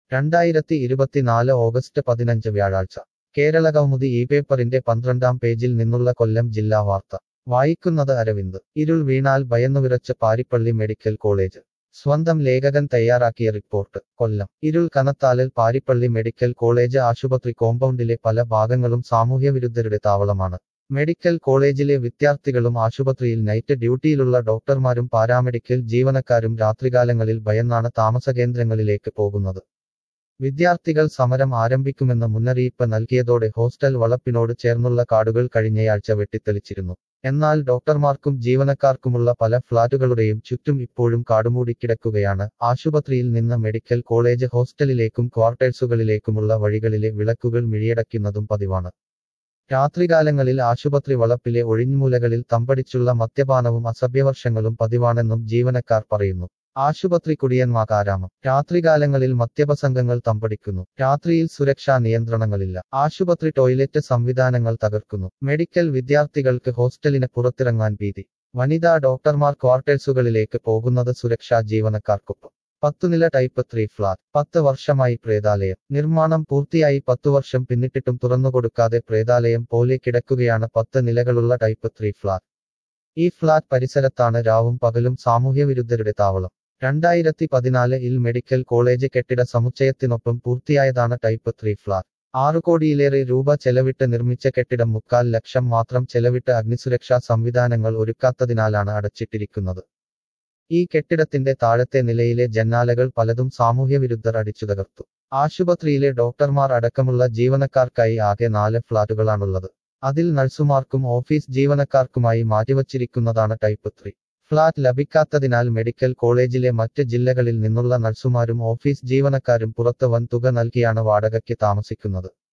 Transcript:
രണ്ടായിരത്തി ഇരുപത്തിനാല് ഓഗസ്റ്റ് പതിനഞ്ച് വ്യാഴാഴ്ച കേരള കൗമുദി ഈ പേപ്പറിന്റെ പന്ത്രണ്ടാം പേജിൽ നിന്നുള്ള കൊല്ലം ജില്ലാ വാർത്ത വായിക്കുന്നത് അരവിന്ദ് ഇരുൾ വീണാൽ ഭയന്നുവിറച്ച് പാരിപ്പള്ളി മെഡിക്കൽ കോളേജ് സ്വന്തം ലേഖകൻ തയ്യാറാക്കിയ റിപ്പോർട്ട് കൊല്ലം ഇരുൾ കനത്താലിൽ പാരിപ്പള്ളി മെഡിക്കൽ കോളേജ് ആശുപത്രി കോമ്പൗണ്ടിലെ പല ഭാഗങ്ങളും സാമൂഹ്യവിരുദ്ധരുടെ താവളമാണ് മെഡിക്കൽ കോളേജിലെ വിദ്യാർത്ഥികളും ആശുപത്രിയിൽ നൈറ്റ് ഡ്യൂട്ടിയിലുള്ള ഡോക്ടർമാരും പാരാമെഡിക്കൽ ജീവനക്കാരും രാത്രികാലങ്ങളിൽ ഭയന്നാണ് താമസകേന്ദ്രങ്ങളിലേക്ക് പോകുന്നത് വിദ്യാർത്ഥികൾ സമരം ആരംഭിക്കുമെന്ന മുന്നറിയിപ്പ് നൽകിയതോടെ ഹോസ്റ്റൽ വളപ്പിനോട് ചേർന്നുള്ള കാടുകൾ കഴിഞ്ഞയാഴ്ച വെട്ടിത്തെളിച്ചിരുന്നു എന്നാൽ ഡോക്ടർമാർക്കും ജീവനക്കാർക്കുമുള്ള പല ഫ്ളാറ്റുകളുടെയും ചുറ്റും ഇപ്പോഴും കാടുമൂടിക്കിടക്കുകയാണ് ആശുപത്രിയിൽ നിന്ന് മെഡിക്കൽ കോളേജ് ഹോസ്റ്റലിലേക്കും ക്വാർട്ടേഴ്സുകളിലേക്കുമുള്ള വഴികളിലെ വിളക്കുകൾ മിഴിയടയ്ക്കുന്നതും പതിവാണ് രാത്രികാലങ്ങളിൽ ആശുപത്രി വളപ്പിലെ ഒഴിഞ്ഞുമൂലകളിൽ തമ്പടിച്ചുള്ള മദ്യപാനവും അസഭ്യവർഷങ്ങളും പതിവാണെന്നും ജീവനക്കാർ പറയുന്നു ആശുപത്രി കുടിയന്മാകാരാമം രാത്രികാലങ്ങളിൽ മദ്യപസംഘങ്ങൾ തമ്പടിക്കുന്നു രാത്രിയിൽ സുരക്ഷാ നിയന്ത്രണങ്ങളില്ല ആശുപത്രി ടോയ്ലറ്റ് സംവിധാനങ്ങൾ തകർക്കുന്നു മെഡിക്കൽ വിദ്യാർത്ഥികൾക്ക് ഹോസ്റ്റലിന് പുറത്തിറങ്ങാൻ ഭീതി വനിതാ ഡോക്ടർമാർ ക്വാർട്ടേഴ്സുകളിലേക്ക് പോകുന്നത് സുരക്ഷാ ജീവനക്കാർക്കൊപ്പം പത്തുനില ടൈപ്പ് ത്രീ ഫ്ലാറ്റ് പത്ത് വർഷമായി പ്രേതാലയം നിർമ്മാണം പൂർത്തിയായി പത്തു വർഷം പിന്നിട്ടിട്ടും തുറന്നുകൊടുക്കാതെ പ്രേതാലയം പോലെ കിടക്കുകയാണ് പത്ത് നിലകളുള്ള ടൈപ്പ് ത്രീ ഫ്ലാറ്റ് ഈ ഫ്ലാറ്റ് പരിസരത്താണ് രാവും പകലും സാമൂഹ്യവിരുദ്ധരുടെ താവളം രണ്ടായിരത്തി പതിനാല് ഇൽ മെഡിക്കൽ കോളേജ് കെട്ടിട സമുച്ചയത്തിനൊപ്പം പൂർത്തിയായതാണ് ടൈപ്പ് ത്രീ ഫ്ലാറ്റ് ആറു കോടിയിലേറെ രൂപ ചെലവിട്ട് നിർമ്മിച്ച കെട്ടിടം മുക്കാൽ ലക്ഷം മാത്രം ചെലവിട്ട് അഗ്നിസുരക്ഷാ സംവിധാനങ്ങൾ ഒരുക്കാത്തതിനാലാണ് അടച്ചിട്ടിരിക്കുന്നത് ഈ കെട്ടിടത്തിന്റെ താഴത്തെ നിലയിലെ ജന്നാലകൾ പലതും സാമൂഹ്യവിരുദ്ധർ അടിച്ചു തകർത്തു ആശുപത്രിയിലെ ഡോക്ടർമാർ അടക്കമുള്ള ജീവനക്കാർക്കായി ആകെ നാല് ഫ്ളാറ്റുകളാണുള്ളത് അതിൽ നഴ്സുമാർക്കും ഓഫീസ് ജീവനക്കാർക്കുമായി മാറ്റിവച്ചിരിക്കുന്നതാണ് ടൈപ്പ് ത്രീ ഫ്ളാറ്റ് ലഭിക്കാത്തതിനാൽ മെഡിക്കൽ കോളേജിലെ മറ്റ് ജില്ലകളിൽ നിന്നുള്ള നഴ്സുമാരും ഓഫീസ് ജീവനക്കാരും പുറത്ത് വൻ തുക നൽകിയാണ് വാടകയ്ക്ക് താമസിക്കുന്നത്